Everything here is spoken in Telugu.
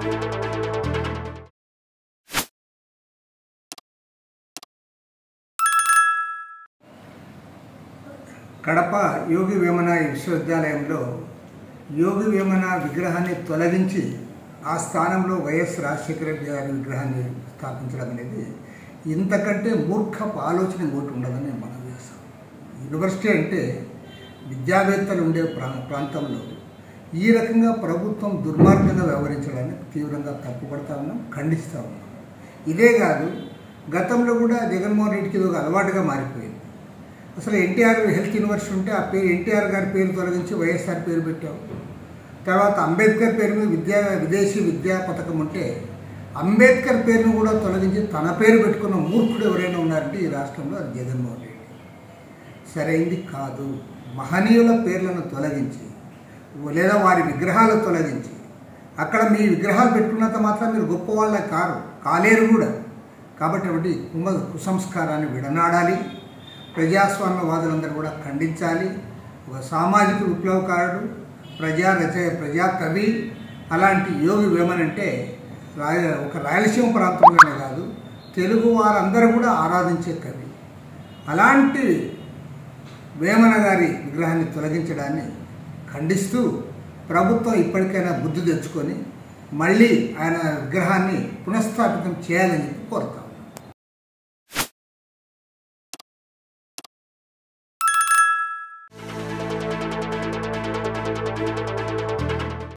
కడప యోగి వేమన విశ్వవిద్యాలయంలో యోగి వేమన విగ్రహాన్ని తొలగించి ఆ స్థానంలో వైఎస్ రాజశేఖర రెడ్డి గారి విగ్రహాన్ని స్థాపించడం అనేది ఇంతకంటే మూర్ఖపు ఆలోచన ఇంకోటి ఉండదని మనం చేస్తాం యూనివర్సిటీ అంటే విద్యావేత్తలు ఉండే ప్రా ప్రాంతంలో ఈ రకంగా ప్రభుత్వం దుర్మార్గంగా వ్యవహరించడాన్ని తీవ్రంగా తప్పుపడతా ఉన్నాం ఖండిస్తూ ఉన్నాం ఇదే కాదు గతంలో కూడా జగన్మోహన్ రెడ్డికి ఇది ఒక అలవాటుగా మారిపోయింది అసలు ఎన్టీఆర్ హెల్త్ యూనివర్సిటీ ఉంటే ఆ పేరు ఎన్టీఆర్ గారి పేరు తొలగించి వైఎస్ఆర్ పేరు పెట్టావు తర్వాత అంబేద్కర్ పేరు మీద విద్యా విదేశీ విద్యా పథకం ఉంటే అంబేద్కర్ పేరును కూడా తొలగించి తన పేరు పెట్టుకున్న మూర్ఖుడు ఎవరైనా ఉన్నారంటే ఈ రాష్ట్రంలో అది జగన్మోహన్ రెడ్డి సరైంది కాదు మహనీయుల పేర్లను తొలగించి లేదా వారి విగ్రహాలు తొలగించి అక్కడ మీ విగ్రహాలు పెట్టుకున్నంత మాత్రం మీరు గొప్ప వాళ్ళ కారు కాలేరు కూడా కాబట్టి ఒకటి కుమ కుసంస్కారాన్ని విడనాడాలి ప్రజాస్వామ్యవాదులందరూ కూడా ఖండించాలి ఒక సామాజిక విప్లవకారుడు ప్రజా రచ ప్రజా కవి అలాంటి యోగి వేమన్ అంటే రాయ ఒక రాయలసీమ ప్రాంతంలోనే కాదు తెలుగు వారందరూ కూడా ఆరాధించే కవి అలాంటి వేమన గారి విగ్రహాన్ని తొలగించడాన్ని ఖండిస్తూ ప్రభుత్వం ఇప్పటికైనా బుద్ధి తెచ్చుకొని మళ్ళీ ఆయన విగ్రహాన్ని పునఃస్థాపితం చేయాలని చెప్పి కోరుతాం